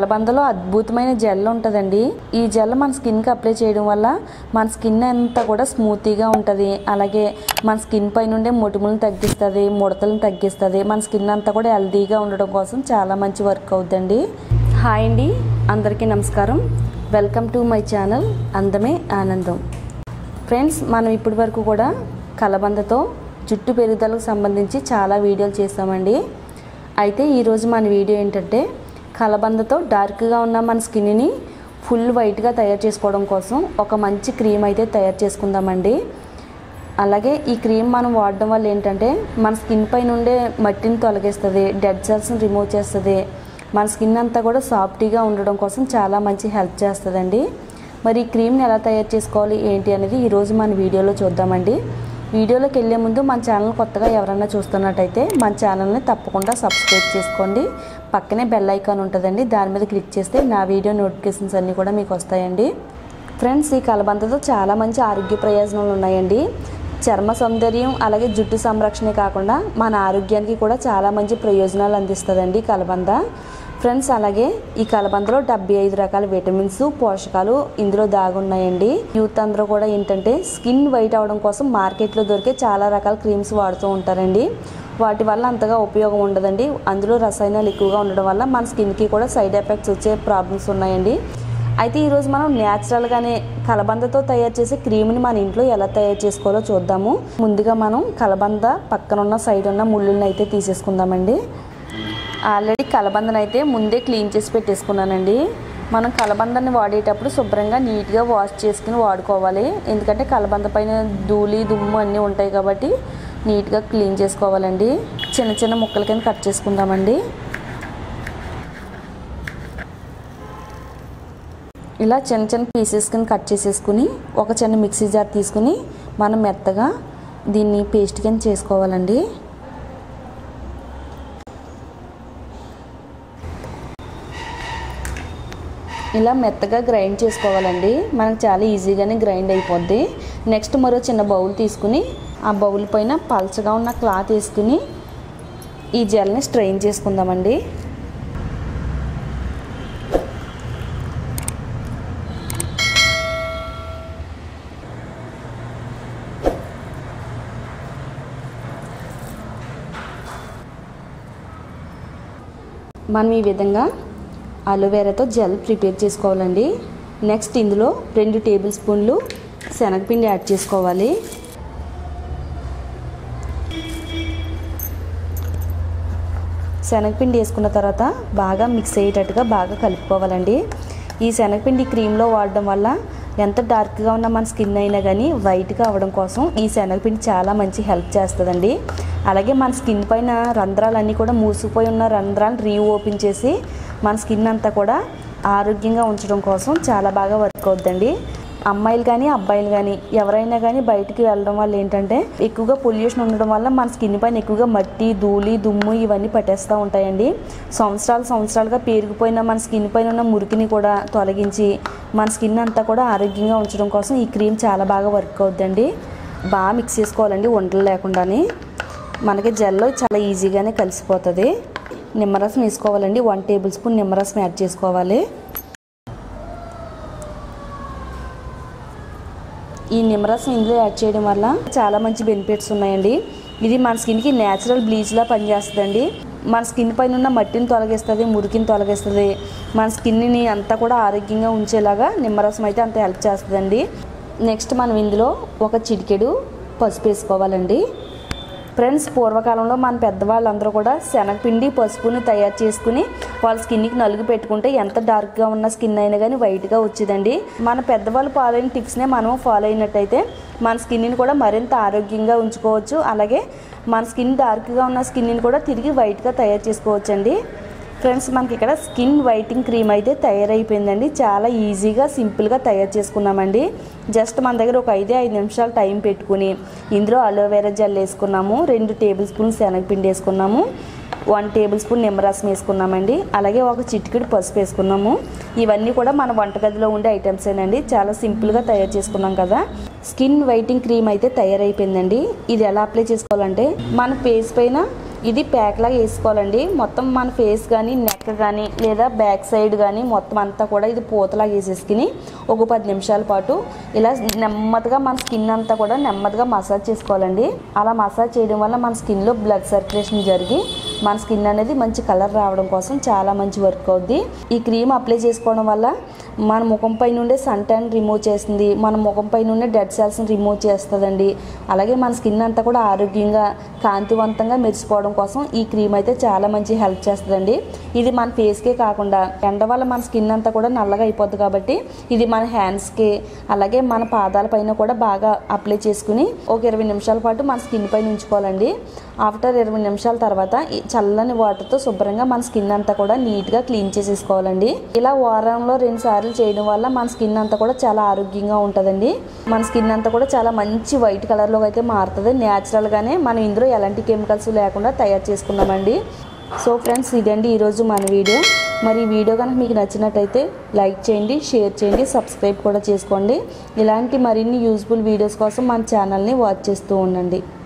కలబందలో అద్భుతమైన జెల్ ఉంటుందండి ఈ జెల్ మన స్కిన్కి అప్లై చేయడం వల్ల మన స్కిన్ అంతా కూడా స్మూతీగా ఉంటుంది అలాగే మన స్కిన్ పై నుండే మొటిములను తగ్గిస్తుంది ముడతలను తగ్గిస్తుంది మన స్కిన్ అంతా కూడా హెల్తీగా ఉండడం కోసం చాలా మంచి వర్క్ అవుతుందండి హాయ్ అండి అందరికీ నమస్కారం వెల్కమ్ టు మై ఛానల్ అందమే ఆనందం ఫ్రెండ్స్ మనం ఇప్పటి వరకు కూడా కలబందతో జుట్టు పెరుగుదలకు సంబంధించి చాలా వీడియోలు చేసామండి అయితే ఈరోజు మన వీడియో ఏంటంటే కలబందతో డార్క్గా ఉన్న మన స్కిన్ని ఫుల్ వైట్గా తయారు చేసుకోవడం కోసం ఒక మంచి క్రీమ్ అయితే తయారు చేసుకుందామండి అలాగే ఈ క్రీమ్ మనం వాడడం వల్ల ఏంటంటే మన స్కిన్ పై నుండే మట్టిని తొలగిస్తుంది డెడ్ సెల్స్ని రిమూవ్ చేస్తుంది మన స్కిన్ అంతా కూడా సాఫ్టీగా ఉండడం కోసం చాలా మంచి హెల్ప్ చేస్తుందండి మరి ఈ క్రీమ్ని ఎలా తయారు చేసుకోవాలి ఏంటి అనేది ఈరోజు మన వీడియోలో చూద్దామండి వీడియోలోకి వెళ్ళే ముందు మన ఛానల్ కొత్తగా ఎవరైనా చూస్తున్నట్టయితే మన ఛానల్ని తప్పకుండా సబ్స్క్రైబ్ చేసుకోండి పక్కనే బెల్ ఐకాన్ ఉంటుందండి దాని మీద క్లిక్ చేస్తే నా వీడియో నోటిఫికేషన్స్ అన్నీ కూడా మీకు వస్తాయండి ఫ్రెండ్స్ ఈ కలబందతో చాలా మంచి ఆరోగ్య ప్రయోజనాలు ఉన్నాయండి చర్మ సౌందర్యం అలాగే జుట్టు సంరక్షణే కాకుండా మన ఆరోగ్యానికి కూడా చాలా మంచి ప్రయోజనాలు అందిస్తుందండి కలబంద ఫ్రెండ్స్ అలాగే ఈ కలబందలో డెబ్బై ఐదు రకాల విటమిన్స్ పోషకాలు ఇందులో దాగున్నాయండి యూత్ అందరూ కూడా ఏంటంటే స్కిన్ వైట్ అవడం కోసం మార్కెట్లో దొరికే చాలా రకాల క్రీమ్స్ వాడుతూ ఉంటారండి వాటి వల్ల అంతగా ఉపయోగం ఉండదండి అందులో రసాయనాలు ఎక్కువగా ఉండడం వల్ల మన స్కిన్కి కూడా సైడ్ ఎఫెక్ట్స్ వచ్చే ప్రాబ్లమ్స్ ఉన్నాయండి అయితే ఈరోజు మనం న్యాచురల్గానే కలబందతో తయారు చేసే క్రీమ్ని మన ఇంట్లో ఎలా తయారు చేసుకోవాలో చూద్దాము ముందుగా మనం కలబంద పక్కన ఉన్న సైడ్ ఉన్న ముళ్ళుని అయితే తీసేసుకుందామండి ఆల్రెడీ కలబందను అయితే ముందే క్లీన్ చేసి పెట్టేసుకున్నానండి మనం కలబందని వాడేటప్పుడు శుభ్రంగా నీట్గా వాష్ చేసుకుని వాడుకోవాలి ఎందుకంటే కలబంద పైన ధూళి దుమ్ము అన్నీ ఉంటాయి కాబట్టి నీట్గా క్లీన్ చేసుకోవాలండి చిన్న చిన్న ముక్కల కింద కట్ చేసుకుందామండి ఇలా చిన్న చిన్న పీసెస్ కింద కట్ చేసేసుకుని ఒక చిన్న మిక్సీ జార్ తీసుకుని మనం మెత్తగా దీన్ని పేస్ట్ కింద చేసుకోవాలండి ఇలా మెత్తగా గ్రైండ్ చేసుకోవాలండి మనకు చాలా ఈజీగానే గ్రైండ్ అయిపోద్ది నెక్స్ట్ మరో చిన్న బౌల్ తీసుకుని ఆ బౌల్ పైన పల్చగా ఉన్న క్లాత్ వేసుకుని ఈ జెల్ని స్ట్రెయిన్ చేసుకుందామండి మనం ఈ విధంగా అలోవెరాతో జెల్ ప్రిపేర్ చేసుకోవాలండి నెక్స్ట్ ఇందులో రెండు టేబుల్ స్పూన్లు శనగపిండి యాడ్ చేసుకోవాలి శనగపిండి వేసుకున్న తర్వాత బాగా మిక్స్ అయ్యేటట్టుగా బాగా కలుపుకోవాలండి ఈ శనగపిండి క్రీమ్లో వాడడం వల్ల ఎంత డార్క్గా ఉన్న మన స్కిన్ అయినా కానీ వైట్గా అవ్వడం కోసం ఈ శనగపిండి చాలా మంచి హెల్ప్ చేస్తుందండి అలాగే మన స్కిన్ పైన రంధ్రాలన్నీ కూడా మూసిపోయి ఉన్న రంధ్రాలు రీఓపెన్ చేసి మన స్కిన్ అంతా కూడా ఆరోగ్యంగా ఉంచడం కోసం చాలా బాగా వర్క్ అవుద్దండి అమ్మాయిలు కానీ అబ్బాయిలు కానీ ఎవరైనా కానీ బయటికి వెళ్ళడం వల్ల ఏంటంటే ఎక్కువగా పొల్యూషన్ ఉండడం వల్ల మన స్కిన్ పైన ఎక్కువగా మట్టి ధూళి దుమ్ము ఇవన్నీ పట్టేస్తూ ఉంటాయండి సంవత్సరాలు సంవత్సరాలుగా పేరుకుపోయిన మన స్కిన్ పైన ఉన్న మురికిని కూడా తొలగించి మన స్కిన్ అంతా కూడా ఆరోగ్యంగా ఉంచడం కోసం ఈ క్రీమ్ చాలా బాగా వర్క్ అవుద్దండి బాగా మిక్స్ చేసుకోవాలండి వంటలు లేకుండానే మనకి జెల్లో చాలా ఈజీగానే కలిసిపోతుంది నిమ్మరసం వేసుకోవాలండి వన్ టేబుల్ స్పూన్ నిమ్మరసం యాడ్ చేసుకోవాలి ఈ నిమ్మరసం ఇందులో యాడ్ చేయడం వల్ల చాలా మంచి బెనిఫిట్స్ ఉన్నాయండి ఇది మన స్కిన్కి న్యాచురల్ బ్లీచ్లా పనిచేస్తుందండి మన స్కిన్ పైన ఉన్న మట్టిని తొలగిస్తుంది మురికిని తొలగిస్తుంది మన స్కిన్ని అంతా కూడా ఆరోగ్యంగా ఉంచేలాగా నిమ్మరసం అయితే అంత హెల్ప్ చేస్తుందండి నెక్స్ట్ మనం ఇందులో ఒక చిటికెడు పసుపు వేసుకోవాలండి ఫ్రెండ్స్ పూర్వకాలంలో మన పెద్దవాళ్ళందరూ కూడా శనగపిండి పసుపుని తయారు చేసుకుని వాళ్ళ స్కిన్కి నలుగు పెట్టుకుంటే ఎంత డార్క్గా ఉన్న స్కిన్ అయినా కానీ వైట్గా వచ్చేదండి మన పెద్దవాళ్ళు ఫాలో అయిన టిప్స్నే మనం ఫాలో అయినట్టయితే మన స్కిన్ని కూడా మరింత ఆరోగ్యంగా ఉంచుకోవచ్చు అలాగే మన స్కిన్ డార్క్గా ఉన్న స్కిన్ని కూడా తిరిగి వైట్గా తయారు చేసుకోవచ్చండి ఫ్రెండ్స్ మనకి ఇక్కడ స్కిన్ వైటింగ్ క్రీమ్ అయితే తయారైపోయిందండి చాలా ఈజీగా సింపుల్గా తయారు చేసుకున్నామండి జస్ట్ మన దగ్గర ఒక ఐదే ఐదు నిమిషాలు టైం పెట్టుకుని ఇందులో అలోవెరా జెల్ వేసుకున్నాము రెండు టేబుల్ స్పూన్ శనగపిండి వేసుకున్నాము వన్ టేబుల్ స్పూన్ నిమ్మరసం వేసుకున్నామండి అలాగే ఒక చిటికెడు పసుపు వేసుకున్నాము ఇవన్నీ కూడా మన వంటగదిలో ఉండే ఐటమ్సేనండి చాలా సింపుల్గా తయారు చేసుకున్నాం కదా స్కిన్ వైటింగ్ క్రీమ్ అయితే తయారైపోయిందండి ఇది ఎలా అప్లై చేసుకోవాలంటే మన ఫేస్ పైన ఇది ప్యాక్ లాగా వేసుకోవాలండి మొత్తం మన ఫేస్ కానీ నెక్ కానీ లేదా బ్యాక్ సైడ్ కానీ మొత్తం అంతా కూడా ఇది పూతలాగా వేసేసుకుని ఒక పది నిమిషాల పాటు ఇలా నెమ్మదిగా మన స్కిన్ అంతా కూడా నెమ్మదిగా మసాజ్ చేసుకోవాలండి అలా మసాజ్ చేయడం వల్ల మన స్కిన్లో బ్లడ్ సర్క్యులేషన్ జరిగి మన స్కిన్ అనేది మంచి కలర్ రావడం కోసం చాలా మంచి వర్క్ అవుద్ది ఈ క్రీమ్ అప్లై చేసుకోవడం వల్ల మన ముఖం పై నుండే సన్ ట్యాన్ రిమూవ్ చేస్తుంది మన ముఖం పై నుండే డెడ్ సెల్స్ని రిమూవ్ చేస్తుందండి అలాగే మన స్కిన్ అంతా కూడా ఆరోగ్యంగా కాంతివంతంగా మెరిసిపోవడం కోసం ఈ క్రీమ్ అయితే చాలా మంచి హెల్ప్ చేస్తుందండి ఇది మన ఫేస్కే కాకుండా ఎండ వల్ల మన స్కిన్ అంతా కూడా నల్లగా అయిపోద్ది కాబట్టి ఇది మన హ్యాండ్స్కి అలాగే మన పాదాల పైన కూడా బాగా అప్లై చేసుకుని ఒక ఇరవై నిమిషాల పాటు మన స్కిన్ పైన ఉంచుకోవాలండి ఆఫ్టర్ ఇరవై నిమిషాల తర్వాత ఈ చల్లని వాటర్తో శుభ్రంగా మన స్కిన్ అంతా కూడా నీట్గా క్లీన్ చేసేసుకోవాలండి ఇలా వారంలో రెండు సార్లు చేయడం వల్ల మన స్కిన్ అంతా కూడా చాలా ఆరోగ్యంగా ఉంటుందండి మన స్కిన్ అంతా కూడా చాలా మంచి వైట్ కలర్లోకి అయితే మారుతుంది న్యాచురల్గానే మనం ఇందులో ఎలాంటి కెమికల్స్ లేకుండా తయారు చేసుకున్నామండి సో ఫ్రెండ్స్ ఇదండి ఈరోజు మన వీడియో మరి ఈ వీడియో కనుక మీకు నచ్చినట్టయితే లైక్ చేయండి షేర్ చేయండి సబ్స్క్రైబ్ కూడా చేసుకోండి ఇలాంటి మరిన్ని యూజ్ఫుల్ వీడియోస్ కోసం మన ఛానల్ని వాచ్ చేస్తూ ఉండండి